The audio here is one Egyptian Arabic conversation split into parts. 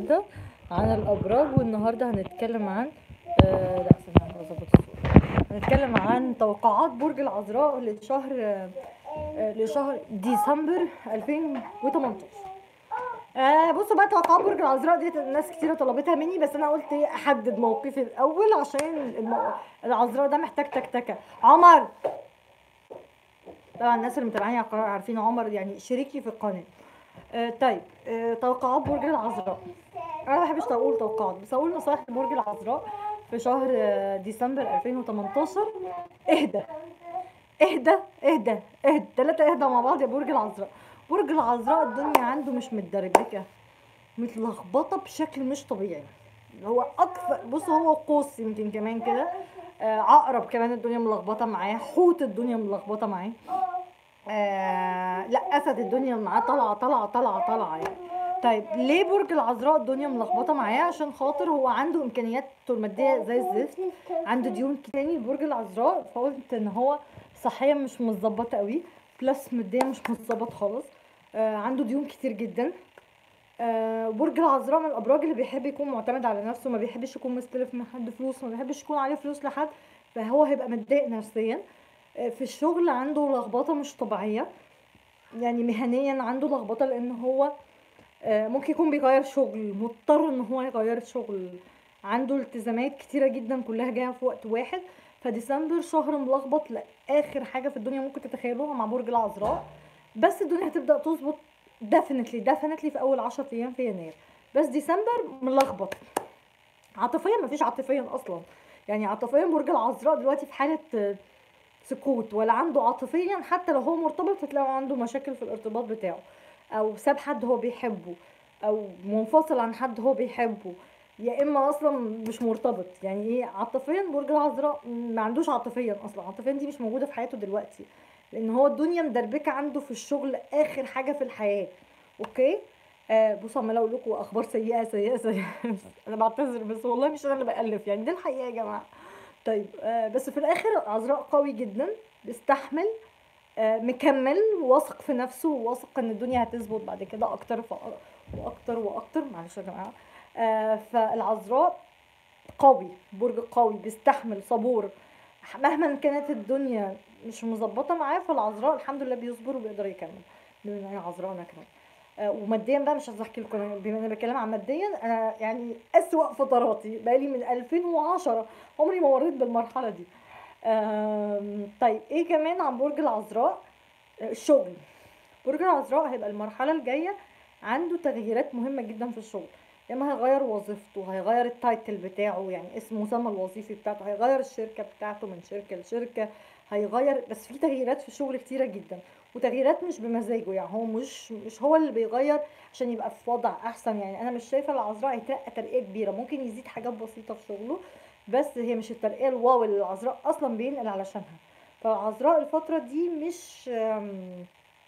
النهارده عن الابراج والنهارده هنتكلم عن آه لا استنى هظبط الصوره هنتكلم عن توقعات برج العذراء لشهر آه آه، لشهر ديسمبر 2018 آه بصوا بقى توقعات برج العذراء دي ناس كتيرة طلبتها مني بس انا قلت ايه احدد موقفي الاول عشان المو... العذراء ده محتاج تكتكه عمر طبعا الناس اللي متابعيني على القناه عارفين عمر يعني شريكي في القناه آه طيب آه توقعات برج العذراء انا ما بحبش اقول توقعات بس اقول نصايح لبرج العذراء في شهر آه، ديسمبر 2018 اهدى اهدى اهدى اهدى ثلاثة اهدى مع بعض يا برج العذراء برج العذراء الدنيا عنده مش متدربكة متلخبطة بشكل مش طبيعي هو اكثر بص هو قوس يمكن كمان كده آه عقرب كمان الدنيا ملخبطة معاه حوت الدنيا ملخبطة معاه آه لا اسد الدنيا معاه طالعه طالعه طالعه طالعه يعني طيب ليه برج العذراء الدنيا ملخبطه معاه عشان خاطر هو عنده امكانيات الماديه زي الزفت عنده ديون تاني برج العذراء فقلت ان هو صحيا مش متظبط قوي بلس ماديا مش متظبط خالص آه عنده ديون كتير جدا آه برج العذراء من الابراج اللي بيحب يكون معتمد على نفسه ما بيحبش يكون مستلف من حد فلوس ما بيحبش يكون عليه فلوس لحد فهو هيبقى متضايق نفسيا آه، في الشغل عنده لخبطه مش طبيعيه يعني مهنيا عنده لخبطه لان هو آه، ممكن يكون بيغير شغل مضطر ان هو يغير شغل عنده التزامات كتيره جدا كلها جايه في وقت واحد فديسمبر شهر ملخبط لاخر حاجه في الدنيا ممكن تتخيلوها مع برج العذراء بس الدنيا هتبدا تظبط ديفنتلي ديفنتلي في اول 10 ايام في يناير بس ديسمبر ملخبط عاطفيا مفيش عاطفيا اصلا يعني عاطفيا برج العذراء دلوقتي في حاله آه، سكوت ولا عنده عاطفيا حتى لو هو مرتبط هتلاقوا عنده مشاكل في الارتباط بتاعه او ساب حد هو بيحبه او منفصل عن حد هو بيحبه يا اما اصلا مش مرتبط يعني ايه عاطفيا برج العذراء ما عندوش عاطفيا اصلا عاطفيا دي مش موجوده في حياته دلوقتي لان هو الدنيا مدربكه عنده في الشغل اخر حاجه في الحياه اوكي آه بصوا عماله اقول لكم اخبار سيئه سيئه سيئه انا بعتذر بس والله مش انا اللي بالف يعني دي الحقيقه يا جماعه طيب آه بس في الاخر عذراء قوي جدا بيستحمل آه مكمل واثق في نفسه وواثق ان الدنيا هتظبط بعد كده اكتر ف- واكتر واكتر معلش يا جماعه آه فالعذراء قوي برج قوي بيستحمل صبور مهما كانت الدنيا مش مظبطه معاه فالعذراء الحمد لله بيصبر وبيقدر يكمل بما ان هي عذراء انا كمان آه، وماديا بقى مش عايزه احكي لكم أنا بما اني بتكلم عن ماديا انا يعني اسوأ فتراتي بقالي من 2010 عمري ما مريت بالمرحله دي آم، طيب ايه كمان عن برج العذراء آه، الشغل برج العذراء هيبقى المرحله الجايه عنده تغييرات مهمه جدا في الشغل يا اما هيغير وظيفته هيغير التايتل بتاعه يعني اسم مسمى الوظيفي بتاعته هيغير الشركه بتاعته من شركه لشركه هيغير بس في تغييرات في الشغل كتيره جدا وتغييرات مش بمزاجه يعني هو مش مش هو اللي بيغير عشان يبقى في وضع احسن يعني انا مش شايفه العذراء هيترقى ترقيه كبيره ممكن يزيد حاجات بسيطه في شغله بس هي مش الترقيه الواو اللي العذراء اصلا بينقل علشانها فالعذراء الفتره دي مش آم،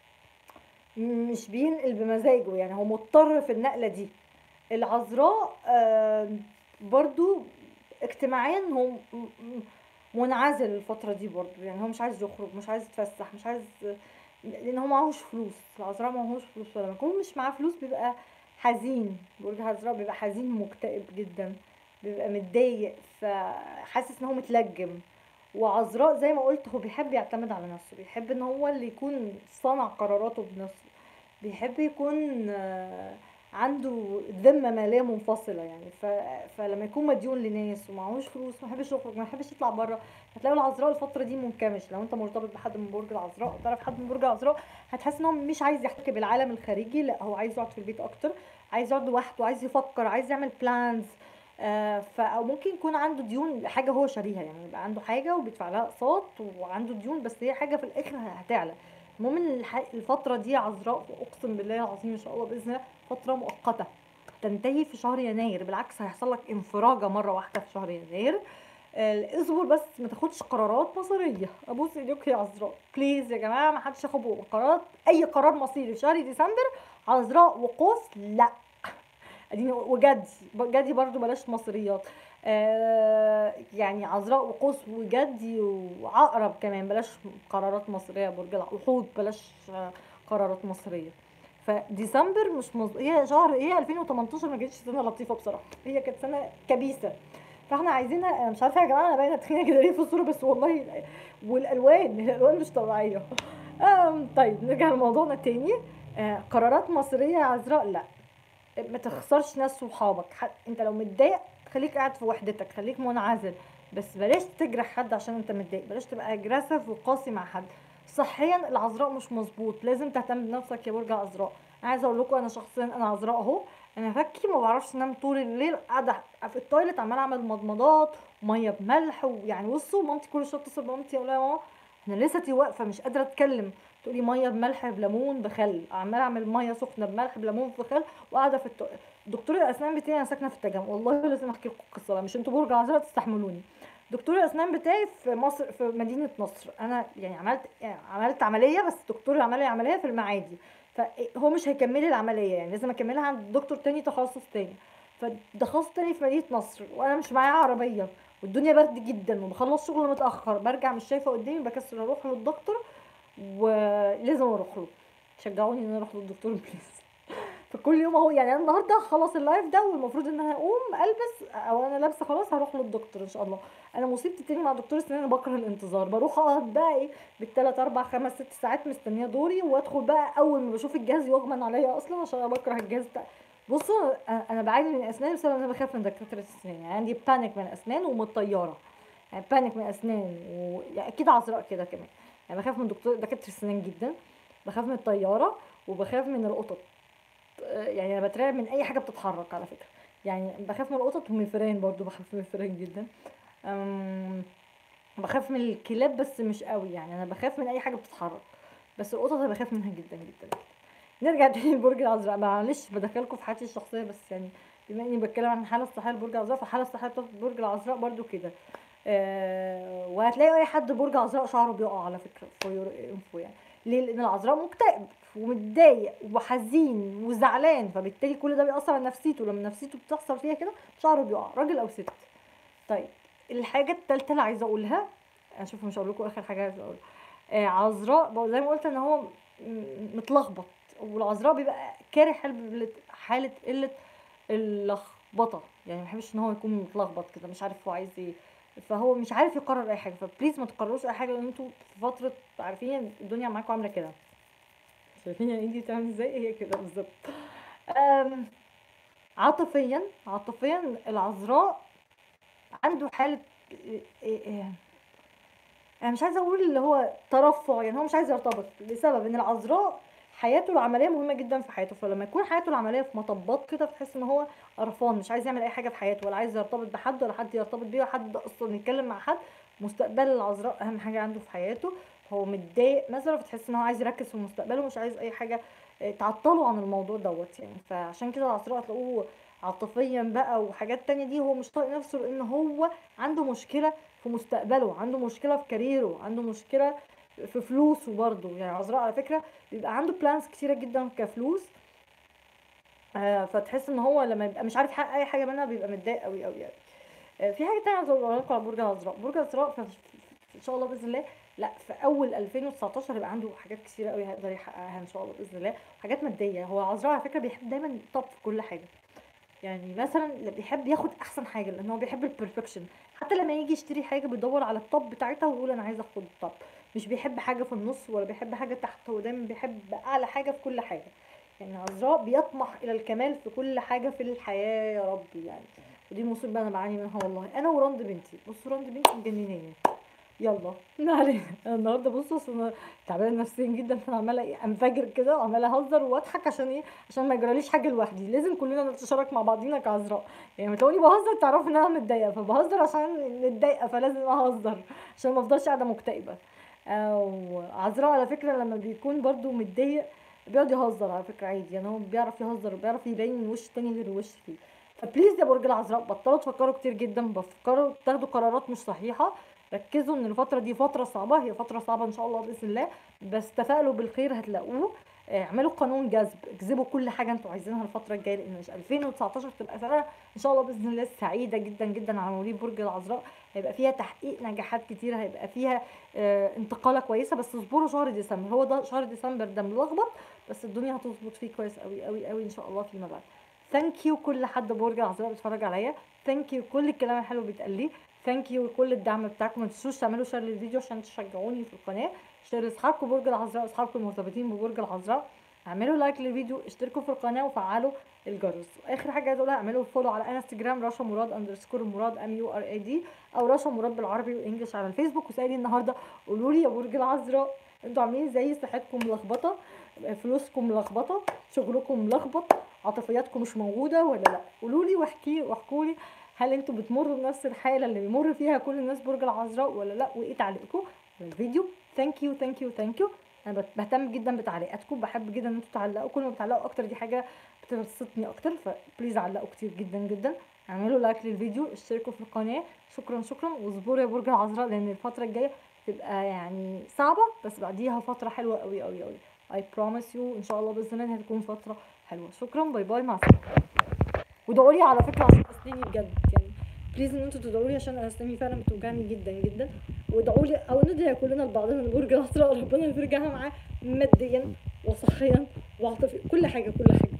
مش بينقل بمزاجه يعني هو مضطر في النقله دي العذراء آم، برضو اجتماعيا هو م- م- منعزل الفترة دي برضو يعني هو مش عايز يخرج مش عايز يتفسح مش عايز لان هو معهوش فلوس العذراء معهوش فلوس فلما يكون مش معاه فلوس بيبقى حزين برج العذراء بيبقى حزين مكتئب جدا بيبقى متضايق فحاسس ان هو متلجم وعذراء زي ما قلت هو بيحب يعتمد على نفسه بيحب ان هو اللي يكون صانع قراراته بنفسه بيحب يكون آه، عنده ذمة مالية منفصلة يعني ف... فلما يكون مديون لناس ومعهوش فلوس ما يحبش يخرج ما يحبش يطلع بره هتلاقي العذراء الفترة دي منكمش لو انت مرتبط بحد من برج العذراء او تعرف حد من برج العذراء هتحس ان هو مش عايز يحتك بالعالم الخارجي لا هو عايز يقعد في البيت اكتر عايز يقعد لوحده عايز يفكر عايز يعمل بلانز آه ف او ممكن يكون عنده ديون لحاجه هو شاريها يعني يبقى عنده حاجه وبيدفع لها اقساط وعنده ديون بس هي حاجه في الاخر هتعلى المهم ان الح- الفتره دي عذراء اقسم بالله العظيم ان شاء الله باذن الله فتره مؤقته تنتهي في شهر يناير بالعكس هيحصل لك انفراجه مره واحده في شهر يناير آه، اصبر بس ما تاخدش قرارات مصيريه ابوس ايديك يا عذراء بليز يا جماعه ما حدش ياخد قرارات اي قرار مصيري في شهر ديسمبر عذراء وقوس لا اديني وجدي جدي برضو بلاش مصريات آه يعني عذراء وقوس وجدي وعقرب كمان بلاش قرارات مصريه برج الع- وحوت بلاش آه، قرارات مصريه فديسمبر مش مز... هي شهر هي 2018 ما كانتش سنه لطيفه بصراحه هي كانت سنه كبيسه فاحنا عايزينها أنا مش عارفه يا جماعه انا باينه تخينه كده ليه في الصوره بس والله والالوان الالوان مش طبيعيه آم، طيب نرجع لموضوعنا تاني آه قرارات مصيريه يا عذراء لا ما تخسرش ناس صحابك ح- انت لو متضايق خليك قاعد في وحدتك خليك منعزل بس بلاش تجرح حد عشان انت متضايق بلاش تبقى اجريسيف وقاسي مع حد صحيا العذراء مش مظبوط لازم تهتم بنفسك يا برج عذراء انا عايزه اقول لكم انا شخصيا انا عذراء اهو انا فكي ما بعرفش انام طول الليل قاعده في التويلت عماله اعمل مضمضات وميه بملح ويعني بصوا مامتي كل شويه اتصل بمامتي اقول لها يا ماما انا لسه واقفه مش قادره اتكلم تقولي ميه بملح بليمون بخل عماله اعمل ميه سخنه بملح بليمون بخل وقاعده في التويلت دكتور الاسنان بتاعي انا ساكنه في التجمع والله لازم احكي لكم القصه بقى، مش انتوا برج عذراء تستحملوني دكتور الاسنان بتاعي في مصر في مدينه نصر انا يعني عملت يعني عملت عمليه بس الدكتور اللي عمل لي عمليه في المعادي فهو مش هيكمل لي العمليه يعني لازم اكملها عند دكتور تاني تخصص تاني فتخصص تاني في مدينه نصر وانا مش معايا عربيه والدنيا برد جدا وبخلص شغل متاخر برجع مش شايفه قدامي بكسر اروح للدكتور ولازم اروح له شجعوني ان انا اروح للدكتور بليز فكل يوم اهو يعني انا النهارده خلص اللايف ده والمفروض ان انا اقوم البس او انا لابسه خلاص هروح للدكتور ان شاء الله انا مصيبتي تاني مع دكتور السنان انا بكره الانتظار بروح اقعد بقى ايه بالثلاث اربع خمس ست ساعات مستنيه دوري وادخل بقى اول ما بشوف الجهاز يغمن عليا اصلا عشان انا بكره الجهاز ده بصوا انا أنا بعاني من اسناني بسبب ان انا بخاف من دكاتره الاسنان يعني عندي بانيك من اسنان ومن الطياره يعني بانيك من اسنان و... يعني اكيد عذراء كده كمان يعني بخاف من دكتور دكاتره السنان جدا بخاف من الطياره وبخاف من القطط آه، يعني انا بترعب من اي حاجه بتتحرك على فكره يعني بخاف من القطط ومن الفئران برضو بخاف من الفئران جدا أم، بخاف من الكلاب بس مش قوي يعني انا بخاف من اي حاجه بتتحرك بس القطط انا بخاف منها جدا جدا جدا نرجع تاني لبرج العذراء معلش بدخلكم في حياتي الشخصيه بس يعني بما اني بتكلم عن الحاله الصحيه لبرج العذراء فالحاله الصحيه بتاعت برج العذراء برضو كده آه وهتلاقي اي حد برج عذراء شعره بيقع على فكره فور يور انفو يعني ليه لان العذراء مكتئب ومتضايق وحزين وزعلان فبالتالي كل ده بيأثر على نفسيته لما نفسيته بتحصل فيها كده شعره بيقع راجل او ست طيب الحاجه الثالثه اللي عايزه اقولها انا شوف مش هقول لكم اخر حاجه عايزه اقولها آه عذراء بقى زي ما قلت ان هو م- متلخبط والعذراء بيبقى كاره حاله حاله قله اللخبطه يعني ما بيحبش ان هو يكون متلخبط كده مش عارف هو عايز ايه فهو مش عارف يقرر اي حاجه فبليز ما تقرروش اي حاجه لان انتوا في فتره عارفين الدنيا معاكم عامله كده شايفين يعني ايدي بتعمل ازاي هي كده بالظبط أم، عاطفيا عاطفيا العذراء عنده حاله إيه- إيه- انا مش عايزه اقول اللي هو ترفع يعني هو مش عايز يرتبط لسبب ان العذراء حياته العمليه مهمه جدا في حياته فلما يكون حياته العمليه في مطبات كده بتحس ان هو قرفان مش عايز يعمل اي حاجه في حياته ولا عايز يرتبط بحد ولا حد يرتبط بيه ولا حد اصلا يتكلم مع حد مستقبل العذراء اهم حاجه عنده في حياته هو متضايق مثلا فتحس ان هو عايز يركز في مستقبله ومش عايز اي حاجه آه، تعطله عن الموضوع دوت يعني فعشان كده العذراء هتلاقوه عاطفيا بقى وحاجات تانية دي هو مش طايق نفسه لان هو عنده مشكله في مستقبله عنده مشكله في كاريره عنده مشكله في فلوسه برضه يعني عذراء على فكره بيبقى عنده بلانز كتيره جدا كفلوس آه فتحس ان هو لما يبقى مش عارف يحقق اي حاجه منها بيبقى متضايق قوي قوي قوي آه في حاجه تانية عايزه اقولها لكم على برج العذراء برج العذراء ف- ان شاء الله باذن الله لا في اول 2019 هيبقى عنده حاجات كتيره قوي هيقدر يحققها ان شاء الله باذن الله حاجات ماديه هو العذراء على فكره بيحب دايما توب في كل حاجه يعني مثلا اللي بيحب ياخد احسن حاجه لان هو بيحب البرفكشن حتى لما يجي يشتري حاجه بيدور على التوب بتاعتها ويقول انا عايز اخد التوب مش بيحب حاجه في النص ولا بيحب حاجه تحت هو دايما بيحب اعلى حاجه في كل حاجه يعني عذراء بيطمح الى الكمال في كل حاجه في الحياه يا رب يعني ودي مصيبه انا بعاني منها والله انا وراند بنتي بصوا راند بنتي مجنناني يلا ما علينا أنا النهارده بصوا أصل انا تعبانه نفسيا جدا فانا عماله ايه انفجر كده وعماله اهزر واضحك عشان ايه عشان ما يجراليش حاجه لوحدي لازم كلنا نتشارك مع بعضينا كعذراء يعني لما تلاقوني بهزر تعرفوا ان انا متضايقه فبهزر عشان متضايقه فلازم اهزر عشان ما افضلش قاعده مكتئبه او عذراء على فكره لما بيكون برضو متضايق بيقعد يهزر على فكره عادي يعني هو بيعرف يهزر وبيعرف يبين من وش تاني غير وش فيه فبليز يا برج العذراء بطلوا تفكروا كتير جدا بفكروا تاخدوا قرارات مش صحيحه ركزوا ان الفتره دي فتره صعبه هي فتره صعبه ان شاء الله باذن الله بس تفائلوا بالخير هتلاقوه آه، اعملوا قانون جذب اجذبوا كل حاجه انتوا عايزينها الفتره الجايه لان مش 2019 تبقى سنه ان شاء الله باذن الله سعيده جدا جدا على مواليد برج العذراء هيبقى فيها تحقيق نجاحات كتيره هيبقى فيها آه، انتقاله كويسه بس اصبروا شهر ديسمبر هو ده شهر ديسمبر ده ملخبط بس الدنيا هتظبط فيه كويس قوي قوي قوي ان شاء الله فيما بعد ثانك يو كل حد برج العذراء بيتفرج عليا ثانك يو كل الكلام الحلو بيتقال لي ثانك يو كل الدعم بتاعكم ما تنسوش تعملوا شير للفيديو عشان تشجعوني في القناه شير لاصحابكم برج العذراء اصحابكم المرتبطين ببرج العذراء اعملوا لايك للفيديو اشتركوا في القناه وفعلوا الجرس اخر حاجه عايزه اقولها اعملوا فولو على انستجرام رشا مراد اندرسكور مراد ام يو ار اي دي او رشا مراد بالعربي والانجلش على الفيسبوك وسالي النهارده قولوا لي يا برج العذراء انتوا عاملين ازاي صحتكم ملخبطه فلوسكم ملخبطه شغلكم ملخبط عاطفياتكم مش موجوده ولا لا قولوا لي واحكي واحكوا لي هل انتوا بتمروا بنفس الحاله اللي بيمر فيها كل الناس برج العذراء ولا لا وايه تعليقكم على الفيديو ثانك يو ثانك يو ثانك يو انا بت- بهتم جدا بتعليقاتكم بحب جدا ان انتوا تعلقوا كل ما بتعلقوا اكتر دي حاجه بتبسطني اكتر فبليز علقوا كتير جدا جدا اعملوا لايك للفيديو اشتركوا في القناه شكرا شكرا واصبروا يا برج العذراء لان الفتره الجايه تبقى يعني صعبه بس بعديها فتره حلوه قوي قوي قوي I promise you ان شاء الله باذن الله هتكون فتره حلوه شكرا باي باي مع السلامه وادعوا لي على فكره عشان اسناني بجد يعني بليز ان انتوا تدعوا لي عشان انا اسناني فعلا بتوجعني جدا جدا وادعوا لي او ندعي كلنا لبعضنا ان برج العذراء ربنا يرجعها معاه ماديا وصحيا وعاطفيا كل حاجه كل حاجه